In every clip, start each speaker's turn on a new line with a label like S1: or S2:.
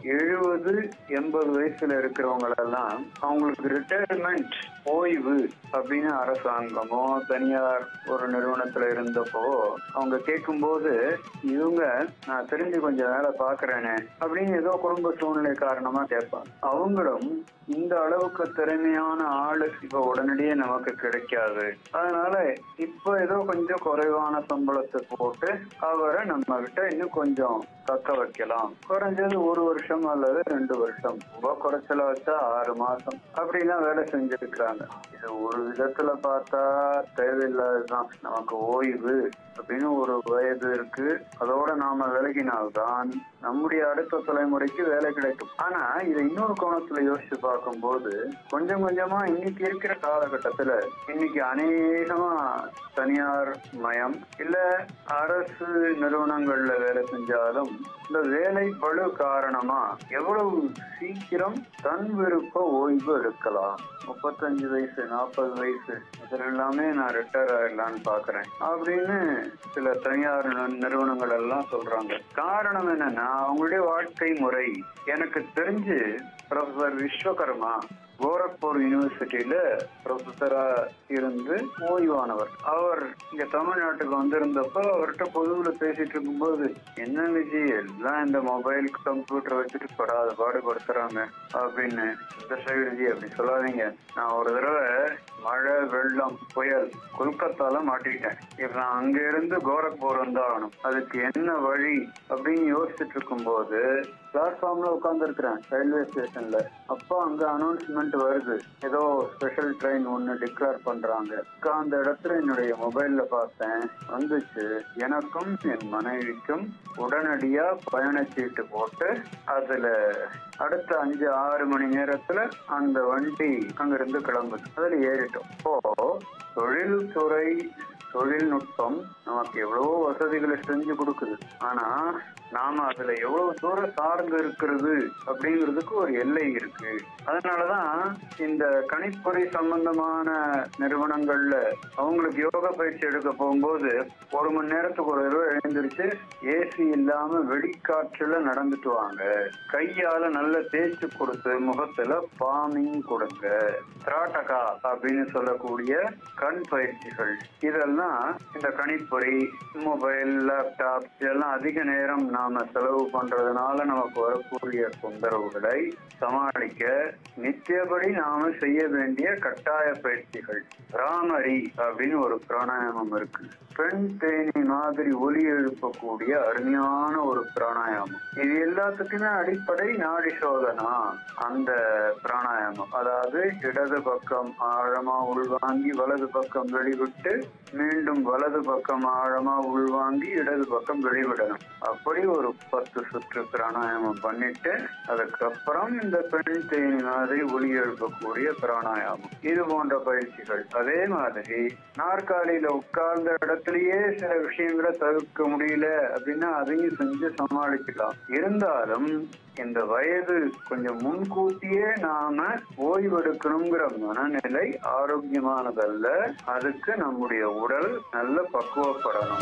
S1: எழுபது எண்பது வயசுல இருக்கிறவங்க எல்லாம் அவங்களுக்கு ரிட்டையர்மெண்ட் ஓய்வு அப்படின்னு அரசாங்கமோ தனியார் ஒரு நிறுவனத்துல இருந்தப்போ அவங்க கேட்கும்போது இவங்க நான் தெரிஞ்சு கொஞ்சம் வேலை பாக்குறேனே அப்படின்னு ஏதோ குடும்ப சூழ்நிலை காரணமா கேட்பாங்க அவங்களும் இந்த அளவுக்கு திறமையான ஆளு இப்ப உடனடியே நமக்கு கிடைக்காது அதனால இப்ப ஏதோ கொஞ்சம் குறைவான சம்பளத்தை போட்டு அவரை நம்ம கிட்ட இன்னும் கொஞ்சம் தக்க வைக்கலாம் குறைஞ்சது ஒரு வருஷம் அல்லது ரெண்டு வருஷம் ரொம்ப குறைச்சல வச்சா ஆறு மாசம் அப்படிலாம் வேலை செஞ்சிருக்கிறாங்க இது ஒரு விதத்துல பார்த்தா தேவையில்லாததுதான் நமக்கு ஓய்வு அப்படின்னு ஒரு வயது இருக்கு அதோட நாம விலகினால்தான் நம்முடைய அடுத்த தலைமுறைக்கு வேலை கிடைக்கும் ஆனா இதை இன்னொரு கோணத்துல யோசிச்சு பார்க்கும்போது கொஞ்சம் கொஞ்சமா இன்னைக்கு இருக்கிற காலகட்டத்துல இன்னைக்கு அநேகமா தனியார் மயம் இல்ல அரசு நிறுவனங்கள்ல வேலை செஞ்சாலும் இந்த வேலை பளு காரணமா எவ்வளவு சீக்கிரம் தன் விருப்ப ஓய்வு எடுக்கலாம் முப்பத்தஞ்சு வயசு நாற்பது வயசு இதுல எல்லாமே நான் ரிட்டையர் ஆயிடலான்னு பாக்குறேன் அப்படின்னு சில தனியார் நி- நிறுவனங்கள் எல்லாம் சொல்றாங்க காரணம் என்னன்னா அவங்களுடைய வாழ்க்கை முறை எனக்கு தெரிஞ்சு ப்ரொஃபசர் விஸ்வகர்மா கோரக்பூர் யூனிவர்சிட்டியில ப்ரொஃபஸரா இருந்து ஓய்வானவர் அவர் இங்க தமிழ்நாட்டுக்கு வந்திருந்தப்போ அவர்கிட்ட பொதுவில் பேசிட்டு இருக்கும்போது என்ன விஜய் எல்லாம் இந்த மொபைல் கம்ப்யூட்டர் வச்சுட்டு படாத பாடுபடுத்துறாங்க அப்படின்னு விஜி அப்படி சொல்லாதீங்க நான் ஒரு தடவை மழை வெள்ளம் புயல் கொல்கத்தால மாட்டிட்டேன் இப்ப நான் அங்க இருந்து கோரக்பூர் வந்தாகணும் அதுக்கு என்ன வழி அப்படின்னு யோசிச்சுட்டு இருக்கும்போது பிளாட்ஃபார்ம்ல உட்கார்ந்து இருக்கிறேன் ரயில்வே ஸ்டேஷன்ல அப்போ அங்க அனௌன்ஸ்மெண்ட் வருது ஏதோ ஸ்பெஷல் ட்ரெயின் ஒன்னு டிக்ளேர் பண்றாங்க அந்த இடத்துல என்னுடைய மொபைல்ல பார்த்தேன் வந்துச்சு எனக்கும் என் மனைவிக்கும் உடனடியா பயணச்சீட்டு போட்டு அதுல அடுத்த அஞ்சு ஆறு மணி நேரத்துல அந்த வண்டி அங்கிருந்து கிளம்புது அதுல ஏறிட்டோம் இப்போ தொழில்துறை தொழில்நுட்பம் நமக்கு எவ்வளவோ வசதிகளை செஞ்சு கொடுக்குது ஆனா நாம அதுல எவ்வளவு தூரம் சார்ந்து இருக்கிறது அப்படிங்கிறதுக்கு ஒரு எல்லை இருக்கு அதனாலதான் இந்த கணிப்பொறி சம்பந்தமான நிறுவனங்கள்ல அவங்களுக்கு யோகா பயிற்சி எடுக்க போகும்போது ஒரு மணி நேரத்துக்கு ஒரு தடவை எழுந்திருச்சு ஏசி இல்லாம வெளிக்காற்றுல நடந்துட்டு வாங்க கையால நல்ல தேய்ச்சி கொடுத்து முகத்துல பாமிங் கொடுங்க திராட்டகா அப்படின்னு சொல்லக்கூடிய கண் பயிற்சிகள் இதெல்லாம் இந்த கணிப்பொறி மொபைல் லேப்டாப் இதெல்லாம் அதிக நேரம் நாம செலவு பண்றதுனால நமக்கு வரக்கூடிய தொந்தரவுகளை சமாளிக்க நித்தியபடி நாம செய்ய வேண்டிய கட்டாய பயிற்சிகள் ராமரி அப்படின்னு ஒரு பிராணாயாமம் இருக்கு பெண் தேனி மாதிரி ஒலி எழுப்பக்கூடிய அருமையான ஒரு பிராணாயாமம் இது எல்லாத்துக்குமே அடிப்படை நாடி சோதனா அந்த பிராணாயாமம் அதாவது இடது பக்கம் ஆழமா உள்வாங்கி வலது பக்கம் வெளிவிட்டு மீண்டும் வலது பக்கம் ஆழமா உள்வாங்கி இடது பக்கம் வெளிவிடணும் அப்படி ஒரு பத்து சுற்று பிராணாயாமம் பண்ணிட்டு அதுக்கப்புறம் இந்த பெண் தேனி மாதிரி ஒலி எழுப்பக்கூடிய பிராணாயாமம் இது போன்ற பயிற்சிகள் அதே மாதிரி நாற்காலியில உட்கார்ந்த இடத்துலயே சில விஷயங்களை தவிர்க்க முடியல அப்படின்னா அதையும் செஞ்சு சமாளிக்கலாம் இருந்தாலும் இந்த வயது கொஞ்சம் முன்கூட்டியே நாம ஓய்வெடுக்கணுங்கிற மனநிலை ஆரோக்கியமானதல்ல அதுக்கு நம்முடைய உடல் நல்ல பக்குவப்படணும்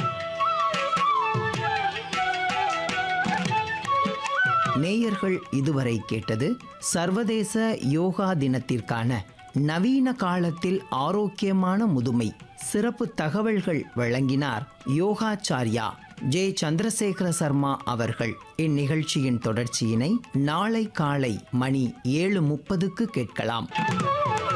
S2: நேயர்கள் இதுவரை கேட்டது சர்வதேச யோகா தினத்திற்கான நவீன காலத்தில் ஆரோக்கியமான முதுமை சிறப்பு தகவல்கள் வழங்கினார் யோகாச்சார்யா ஜே சந்திரசேகர சர்மா அவர்கள் இந்நிகழ்ச்சியின் தொடர்ச்சியினை நாளை காலை மணி ஏழு முப்பதுக்கு கேட்கலாம்